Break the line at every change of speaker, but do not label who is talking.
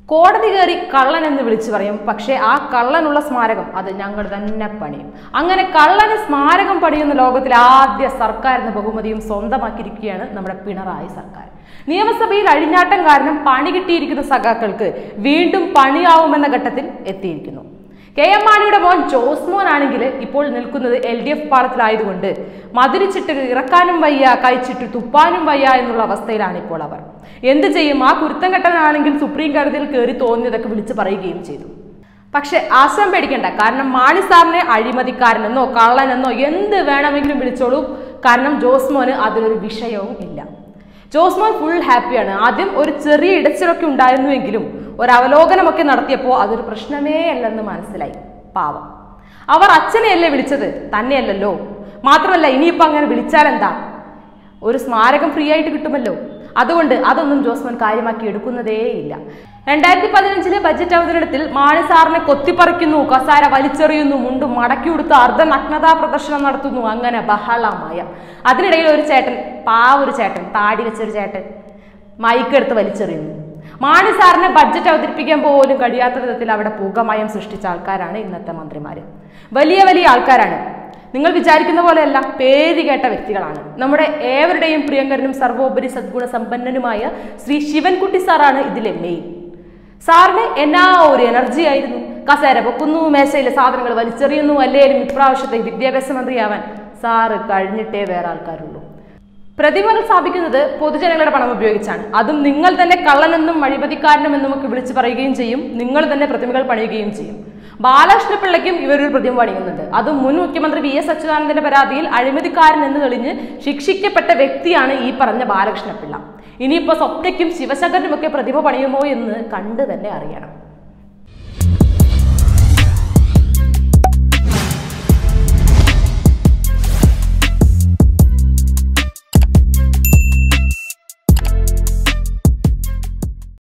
കോടതി കയറി കള്ളൻ എന്ന് വിളിച്ചു പറയും പക്ഷേ ആ കള്ളനുള്ള സ്മാരകം അത് ഞങ്ങൾ തന്നെ പണിയും അങ്ങനെ കള്ളന് സ്മാരകം പണിയുന്ന ലോകത്തിലെ ആദ്യ സർക്കാർ എന്ന ബഹുമതിയും സ്വന്തമാക്കിയിരിക്കുകയാണ് നമ്മുടെ പിണറായി സർക്കാർ നിയമസഭയിൽ അഴിഞ്ഞാട്ടം കാരണം പണി കിട്ടിയിരിക്കുന്ന സഖാക്കൾക്ക് വീണ്ടും പണിയാവുമെന്ന ഘട്ടത്തിൽ എത്തിയിരിക്കുന്നു കെ എം മാണിയുടെ മോൻ ജോസ്മോൻ ആണെങ്കിൽ ഇപ്പോൾ നിൽക്കുന്നത് എൽ ഡി എഫ് പാളത്തിലായതുകൊണ്ട് മധുരിച്ചിട്ട് ഇറക്കാനും വയ്യ കഴിച്ചിട്ട് തുപ്പാനും വയ്യ എന്നുള്ള അവസ്ഥയിലാണ് ഇപ്പോൾ അവർ എന്ത് ചെയ്യും ആ കുരുത്തം കെട്ടനാണെങ്കിൽ സുപ്രീം കോടതിയിൽ കയറി തോന്നിയതൊക്കെ വിളിച്ചു പറയുകയും ചെയ്തു പക്ഷെ ആശം പേടിക്കണ്ട കാരണം മാണി സാറിനെ അഴിമതിക്കാരനെന്നോ കള്ളനെന്നോ എന്ത് വേണമെങ്കിലും വിളിച്ചോളൂ കാരണം ജോസ്മോന് അതിലൊരു വിഷയവും ഇല്ല ജോസ്മോൻ ഫുൾ ഹാപ്പിയാണ് ആദ്യം ഒരു ചെറിയ ഇടച്ചിലൊക്കെ ഉണ്ടായിരുന്നുവെങ്കിലും ഒരു അവലോകനമൊക്കെ നടത്തിയപ്പോൾ അതൊരു പ്രശ്നമേ അല്ലെന്ന് മനസ്സിലായി പാവം അവർ അച്ഛനെയല്ലേ വിളിച്ചത് തന്നെയല്ലല്ലോ മാത്രമല്ല ഇനിയിപ്പോൾ അങ്ങനെ വിളിച്ചാൽ എന്താ ഒരു സ്മാരകം ഫ്രീ ആയിട്ട് കിട്ടുമല്ലോ അതുകൊണ്ട് അതൊന്നും ജോസ്മോൻ കാര്യമാക്കി എടുക്കുന്നതേയില്ല രണ്ടായിരത്തി പതിനഞ്ചിലെ ബജറ്റ് അവതരണത്തിൽ മാണി സാറിനെ കൊത്തിപ്പറിക്കുന്നു കസാര വലിച്ചെറിയുന്നു മുണ്ടും മടക്കി കൊടുത്ത് അർദ്ധനഗ്നതാ പ്രദർശനം നടത്തുന്നു അങ്ങനെ ബഹളമായ അതിനിടയിൽ ഒരു ചേട്ടൻ പാവ ഒരു ചേട്ടൻ താടി വെച്ചൊരു ചേട്ടൻ മൈക്കെടുത്ത് വലിച്ചെറിയുന്നു മാണി സാറിനെ ബഡ്ജറ്റ് അവതരിപ്പിക്കാൻ പോലും കഴിയാത്ത വിധത്തിൽ അവിടെ പുകമയം സൃഷ്ടിച്ച ആൾക്കാരാണ് ഇന്നത്തെ മന്ത്രിമാര് വലിയ വലിയ ആൾക്കാരാണ് നിങ്ങൾ വിചാരിക്കുന്ന പോലെയല്ല പേര് കേട്ട വ്യക്തികളാണ് നമ്മുടെ ഏവരുടെയും പ്രിയങ്കരനും സർവോപരി സദ്ഗുണ സമ്പന്നനുമായ ശ്രീ ശിവൻകുട്ടി സാറാണ് ഇതിലെ മെയിൻ സാറിന് എന്നാ ഒരു എനർജി ആയിരുന്നു കസേര പൊക്കുന്നു മേശയിലെ സാധനങ്ങൾ വലിച്ചെറിയുന്നു അല്ലേലും ഇപ്രാവശ്യത്തെ വിദ്യാഭ്യാസ മന്ത്രിയാവാൻ സാറ് കഴിഞ്ഞിട്ടേ വേറെ ആൾക്കാരുള്ളൂ പ്രതിമകൾ സ്ഥാപിക്കുന്നത് പൊതുജനങ്ങളുടെ പണം ഉപയോഗിച്ചാണ് അതും നിങ്ങൾ തന്നെ കള്ളനെന്നും അഴിമതിക്കാരനും എന്നും ഒക്കെ വിളിച്ചു പറയുകയും ചെയ്യും നിങ്ങൾ തന്നെ പ്രതിമകൾ പണിയുകയും ചെയ്യും ബാലകൃഷ്ണ പിള്ളയ്ക്കും ഇവരൊരു പ്രതിമ പണിയുന്നുണ്ട് അതും മുൻ മുഖ്യമന്ത്രി വി എസ് അച്യുതാനന്ദന്റെ പരാതിയിൽ അഴിമതിക്കാരൻ എന്ന് തെളിഞ്ഞ് ശിക്ഷിക്കപ്പെട്ട വ്യക്തിയാണ് ഈ പറഞ്ഞ ബാലകൃഷ്ണ പിള്ള ഇനിയിപ്പോ സ്വപ്നയ്ക്കും ശിവശങ്കരനും ഒക്കെ പ്രതിമ പണിയുമോ എന്ന് കണ്ടു തന്നെ അറിയണം